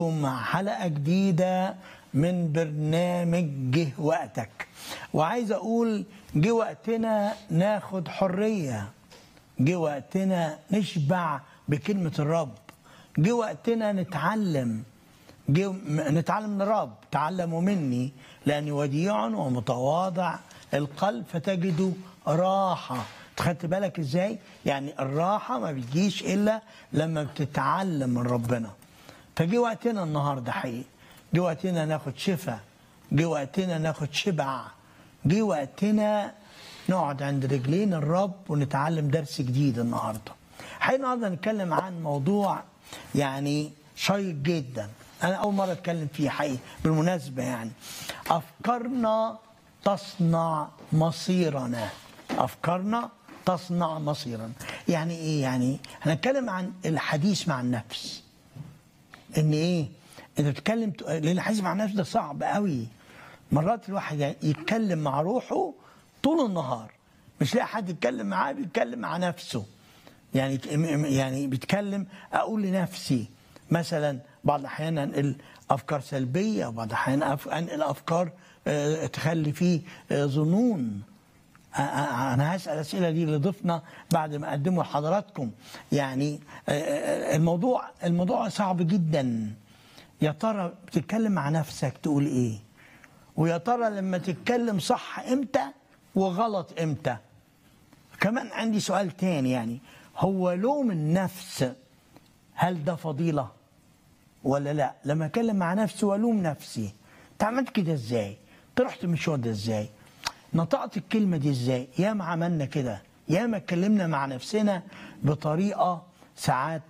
مع حلقة جديدة من برنامج جه وقتك وعايز أقول جه وقتنا ناخد حرية جه وقتنا نشبع بكلمة الرب جه وقتنا نتعلم جه نتعلم من الرب تعلموا مني لأني وديع ومتواضع القلب فتجدوا راحة خدت بالك ازاي يعني الراحة ما بتجيش إلا لما بتتعلم من ربنا فجي وقتنا النهارده حقيقي جه وقتنا ناخد شفاء جه وقتنا ناخد شبع جه وقتنا نقعد عند رجلين الرب ونتعلم درس جديد النهارده حقيقي النهارده نتكلم عن موضوع يعني شيق جدا انا اول مره اتكلم فيه حقيقي بالمناسبه يعني افكارنا تصنع مصيرنا افكارنا تصنع مصيرا يعني ايه يعني هنتكلم عن الحديث مع النفس ان ايه انت بتتكلم لان الحديث مع النفس ده صعب قوي مرات الواحد يتكلم مع روحه طول النهار مش لاقي حد يتكلم معاه بيتكلم مع نفسه يعني يعني بيتكلم اقول لنفسي مثلا بعض الاحيان انقل افكار سلبيه وبعض الاحيان انقل افكار تخلي فيه ظنون انا هسال الاسئله دي لضيفنا بعد ما اقدمه لحضراتكم يعني الموضوع الموضوع صعب جدا يا ترى بتتكلم مع نفسك تقول ايه ويا ترى لما تتكلم صح امتى وغلط امتى كمان عندي سؤال تاني يعني هو لوم النفس هل ده فضيله ولا لا لما اتكلم مع نفسي والوم نفسي انت عملت كده ازاي انت رحت المشوار ده ازاي نطقت الكلمة دي ازاي ياما عملنا كده ياما اتكلمنا مع نفسنا بطريقة ساعات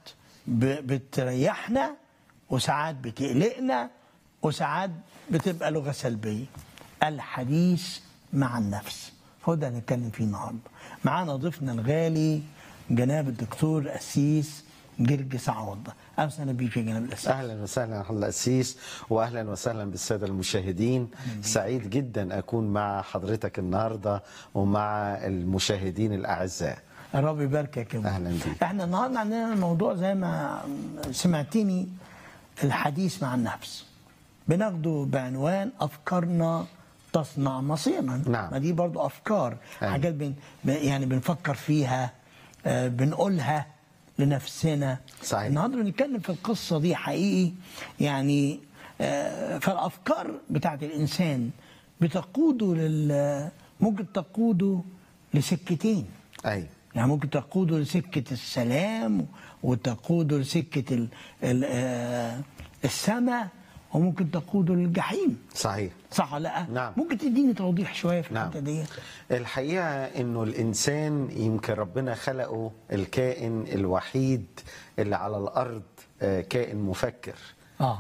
بتريحنا وساعات بتقلقنا وساعات بتبقى لغة سلبية الحديث مع النفس هو ده هنتكلم فيه النهارده معانا ضيفنا الغالي جناب الدكتور أسيس جرجس عوض اهلا وسهلا بيك يا جناب الاسيس اهلا وسهلا يا الاسيس واهلا وسهلا بالساده المشاهدين سعيد جدا اكون مع حضرتك النهارده ومع المشاهدين الاعزاء الرب يباركك يا اهلا بيك احنا النهارده عندنا الموضوع زي ما سمعتني الحديث مع النفس بناخده بعنوان افكارنا تصنع مصيرنا نعم. ما دي برضو افكار أيوة. حاجات بن يعني بنفكر فيها آه، بنقولها لنفسنا صحيح. النهارده بنتكلم في القصه دي حقيقي يعني آه، فالافكار بتاعت الانسان بتقوده لل ممكن تقوده لسكتين ايوه يعني ممكن تقوده لسكه السلام وتقوده لسكه ال... ال... آه، السماء وممكن تقوده للجحيم صحيح صح ولا لا؟ نعم. ممكن تديني توضيح شويه في نعم. الحته دي الحقيقه انه الانسان يمكن ربنا خلقه الكائن الوحيد اللي على الارض آه، كائن مفكر اه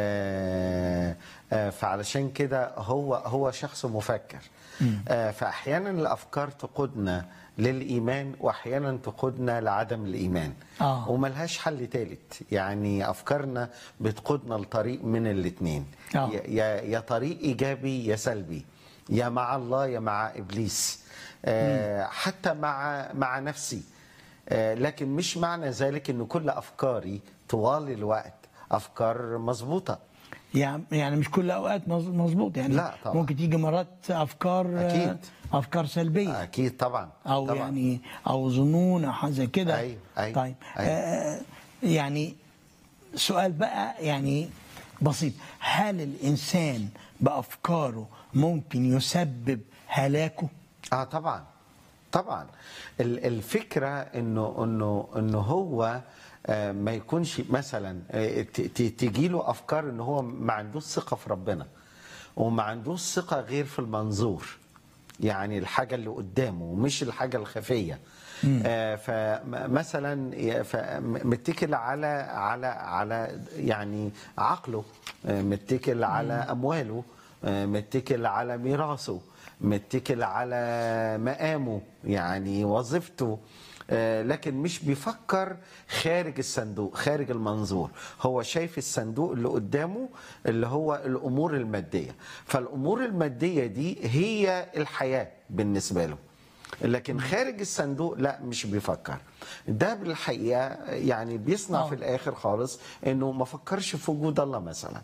آه، آه، فعلشان كده هو هو شخص مفكر آه، فاحيانا الافكار تقودنا للايمان واحيانا تقودنا لعدم الايمان آه. وملهاش حل ثالث يعني افكارنا بتقودنا لطريق من الاثنين آه. يا يا طريق ايجابي يا سلبي يا مع الله يا مع ابليس آه، حتى مع مع نفسي آه، لكن مش معنى ذلك ان كل افكاري طوال الوقت افكار مظبوطه يعني يعني مش كل الاوقات مظ- مظبوط يعني لا طبعا. ممكن تيجي مرات افكار آه، أكيد. افكار سلبيه اكيد طبعا او طبعا. يعني او ظنون او حاجه زي كده أيوة، أيوة، طيب أيوة. آه يعني سؤال بقى يعني بسيط هل الانسان بافكاره ممكن يسبب هلاكه اه طبعا طبعا ال- الفكره انه انه انه هو آه، ما يكونش مثلا تجي له افكار ان هو ما عندوش ثقه في ربنا وما عندوش ثقه غير في المنظور يعني الحاجه اللي قدامه مش الحاجه الخفيه آه، فمثلا ي- ف- متكل على على على يعني عقله آه، متكل على امواله آه، متكل على ميراثه متكل على مقامه يعني وظيفته آه، لكن مش بيفكر خارج الصندوق خارج المنظور هو شايف الصندوق اللي قدامه اللي هو الامور الماديه فالامور الماديه دي هي الحياه بالنسبه له لكن خارج الصندوق لا مش بيفكر ده بالحقيقه يعني بيصنع آه. في الاخر خالص انه ما فكرش في وجود الله مثلا